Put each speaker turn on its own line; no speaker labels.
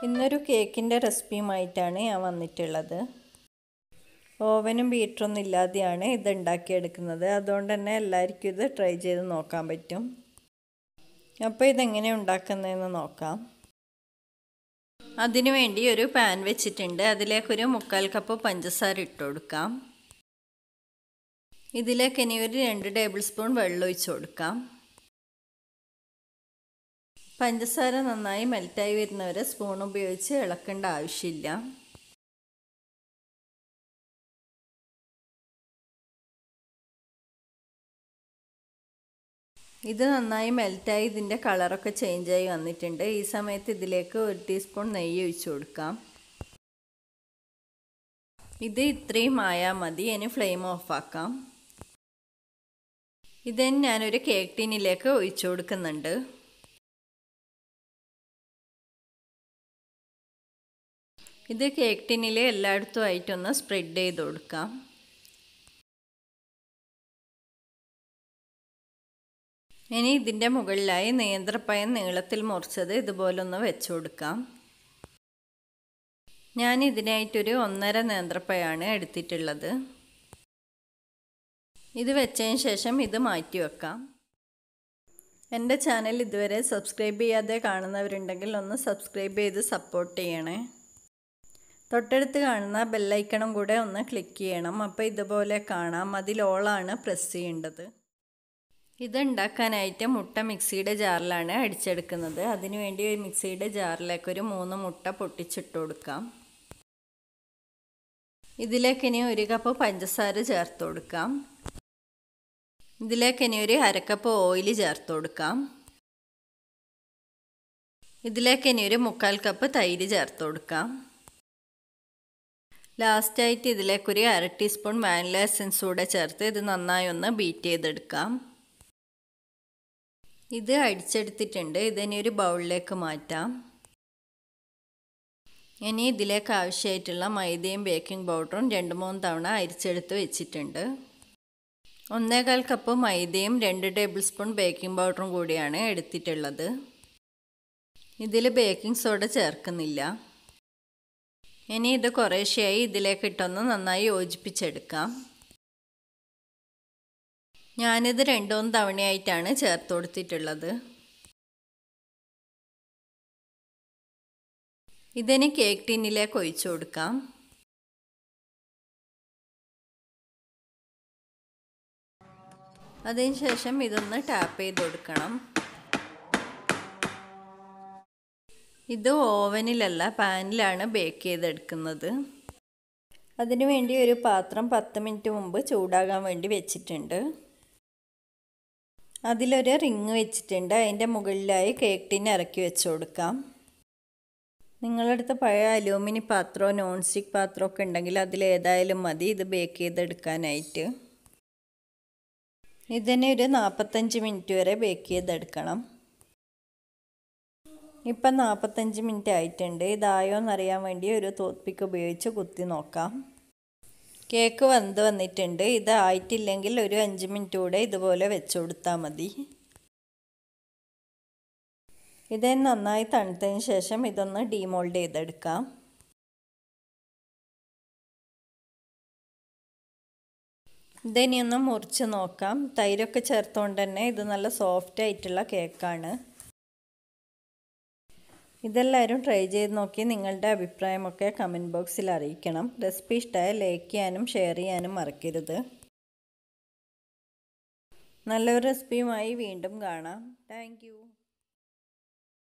ഇന്നൊരു കേക്കിൻ്റെ റെസിപ്പിയുമായിട്ടാണ് ഞാൻ വന്നിട്ടുള്ളത് ഓവനും ബീറ്ററൊന്നും ഇല്ലാതെയാണ് ഇത് ഉണ്ടാക്കിയെടുക്കുന്നത് അതുകൊണ്ട് തന്നെ എല്ലാവർക്കും ഇത് ട്രൈ ചെയ്ത് നോക്കാൻ പറ്റും അപ്പോൾ ഇതെങ്ങനെ ഉണ്ടാക്കുന്നതെന്ന് നോക്കാം അതിനു വേണ്ടി ഒരു പാൻ വെച്ചിട്ടുണ്ട് അതിലേക്കൊരു മുക്കാൽ കപ്പ് പഞ്ചസാര ഇട്ട് കൊടുക്കാം ഇതിലേക്ക് ഇനി ഒരു രണ്ട് ടേബിൾ സ്പൂൺ വെള്ളം ഒഴിച്ച് കൊടുക്കാം പഞ്ചസാര നന്നായി മെൽറ്റായി വരുന്നവരെ സ്പൂൺ ഉപയോഗിച്ച് ഇളക്കേണ്ട ആവശ്യമില്ല ഇത് നന്നായി മെൽറ്റായി ഇതിൻ്റെ കളറൊക്കെ ചേഞ്ചായി വന്നിട്ടുണ്ട് ഈ സമയത്ത് ഇതിലേക്ക് ഒരു ടീസ്പൂൺ നെയ്യ് ഒഴിച്ചു കൊടുക്കാം ഇത് ഇത്രയും ആയാൽ മതി ഇനി ഫ്ലെയിം ഓഫാക്കാം ഇത് ഞാനൊരു കേക്ക് ടീനിലേക്ക് ഒഴിച്ചു കൊടുക്കുന്നുണ്ട് ഇത് കേക്ക് ടിന്നിൽ എല്ലായിടത്തും ആയിട്ടൊന്ന് സ്പ്രെഡ് ചെയ്ത് കൊടുക്കാം ഇനി ഇതിൻ്റെ മുകളിലായി നേന്ത്രപ്പഴം നീളത്തിൽ മുറിച്ചത് ഇതുപോലൊന്ന് വെച്ച് കൊടുക്കാം ഞാൻ ഇതിനായിട്ടൊരു ഒന്നര നേന്ത്രപ്പഴമാണ് എടുത്തിട്ടുള്ളത് ഇത് വെച്ചതിന് ശേഷം ഇത് മാറ്റി വെക്കാം എൻ്റെ ചാനൽ ഇതുവരെ സബ്സ്ക്രൈബ് ചെയ്യാതെ കാണുന്നവരുണ്ടെങ്കിൽ ഒന്ന് സബ്സ്ക്രൈബ് ചെയ്ത് സപ്പോർട്ട് ചെയ്യണേ തൊട്ടടുത്ത് കാണുന്ന ബെല്ലൈക്കണം കൂടെ ഒന്ന് ക്ലിക്ക് ചെയ്യണം അപ്പോൾ ഇതുപോലെ കാണാം അതിൽ ഓളാണ് പ്രസ് ചെയ്യേണ്ടത് ഇത് ഉണ്ടാക്കാനായിട്ട് മുട്ട മിക്സിയുടെ ജാറിലാണ് അടിച്ചെടുക്കുന്നത് അതിനുവേണ്ടി ഒരു മിക്സിയുടെ ജാറിലേക്ക് ഒരു മൂന്ന് മുട്ട പൊട്ടിച്ചിട്ട് കൊടുക്കാം ഇതിലേക്ക് ഇനി ഒരു കപ്പ് പഞ്ചസാര ചേർത്ത് കൊടുക്കാം ഇതിലേക്ക് ഇനി ഒരു അരക്കപ്പ് ഓയിൽ ചേർത്ത് കൊടുക്കാം ഇതിലേക്ക് ഇനി ഒരു മുക്കാൽ കപ്പ് തൈര് ചേർത്ത് കൊടുക്കാം ലാസ്റ്റായിട്ട് ഇതിലേക്കൊരു അര ടീസ്പൂൺ വാനില എസൻസ് കൂടെ ചേർത്ത് ഇത് നന്നായി ഒന്ന് ബീറ്റ് ചെയ്തെടുക്കാം ഇത് അടിച്ചെടുത്തിട്ടുണ്ട് ഇതിനി ഒരു ബൗളിലേക്ക് മാറ്റാം ഇനി ഇതിലേക്ക് ആവശ്യമായിട്ടുള്ള മൈദയും ബേക്കിംഗ് പൗഡറും രണ്ട് മൂന്ന് തവണ അരിച്ചെടുത്ത് വെച്ചിട്ടുണ്ട് ഒന്നേകാൽ കപ്പ് മൈദയും രണ്ട് ടേബിൾ സ്പൂൺ ബേക്കിംഗ് പൗഡറും കൂടിയാണ് എടുത്തിട്ടുള്ളത് ഇതിൽ ബേക്കിംഗ് സോഡ ചേർക്കുന്നില്ല ഇനി ഇത് കുറേശ്ശെയായി ഇതിലേക്ക് ഇട്ടൊന്ന് നന്നായി യോജിപ്പിച്ചെടുക്കാം ഞാനിത് രണ്ടുമൂന്ന് തവണയായിട്ടാണ് ചേർത്ത് കൊടുത്തിട്ടുള്ളത് ഇതിന് കേക്ക് ടിന്നിലേക്ക് ഒഴിച്ചു കൊടുക്കാം അതിനുശേഷം ഇതൊന്ന് ടാപ്പ് ചെയ്ത് കൊടുക്കണം ഇത് ഓവനിലല്ല പാനിലാണ് ബേക്ക് ചെയ്തെടുക്കുന്നത് അതിനുവേണ്ടി ഒരു പാത്രം പത്ത് മിനിറ്റ് മുമ്പ് ചൂടാകാൻ വേണ്ടി വെച്ചിട്ടുണ്ട് അതിലൊരു റിങ് വെച്ചിട്ടുണ്ട് അതിൻ്റെ മുകളിലായി കേക്ക് ടിൻ ഇറക്കി വെച്ച് കൊടുക്കാം നിങ്ങളടുത്ത് പഴയ അലൂമിനി പാത്രമോ നോൺ സ്റ്റിക്ക് പാത്രമോ ഒക്കെ ഉണ്ടെങ്കിൽ അതിലേതായാലും മതി ഇത് ബേക്ക് ചെയ്തെടുക്കാനായിട്ട് ഇതിനെ ഒരു നാൽപ്പത്തഞ്ച് മിനിറ്റ് വരെ ബേക്ക് ചെയ്തെടുക്കണം ഇപ്പം നാൽപ്പത്തഞ്ച് മിനിറ്റ് ആയിട്ടുണ്ട് ഇതായോ എന്നറിയാൻ വേണ്ടി ഒരു തോത്പിക്ക് ഉപയോഗിച്ച് കുത്തി നോക്കാം കേക്ക് വന്ന് വന്നിട്ടുണ്ട് ഇത് ആയിട്ടില്ലെങ്കിൽ ഒരു അഞ്ച് മിനിറ്റ് കൂടെ ഇതുപോലെ വെച്ച് കൊടുത്താൽ മതി ഇത് നന്നായി തണുത്തതിന് ശേഷം ഇതൊന്ന് ഡീമോൾഡ് ചെയ്തെടുക്കാം ഇതിനി ഒന്ന് മുറിച്ച് നോക്കാം തൈരൊക്കെ ചേർത്തുകൊണ്ട് തന്നെ ഇത് നല്ല സോഫ്റ്റ് ആയിട്ടുള്ള കേക്കാണ് ഇതെല്ലാവരും ട്രൈ ചെയ്ത് നോക്കി നിങ്ങളുടെ അഭിപ്രായമൊക്കെ കമൻറ്റ് ബോക്സിൽ അറിയിക്കണം റെസിപ്പി ഇഷ്ടമായ ലൈക്ക് ചെയ്യാനും ഷെയർ ചെയ്യാനും മറക്കരുത് നല്ലൊരു റെസിപ്പിയുമായി വീണ്ടും കാണാം താങ്ക്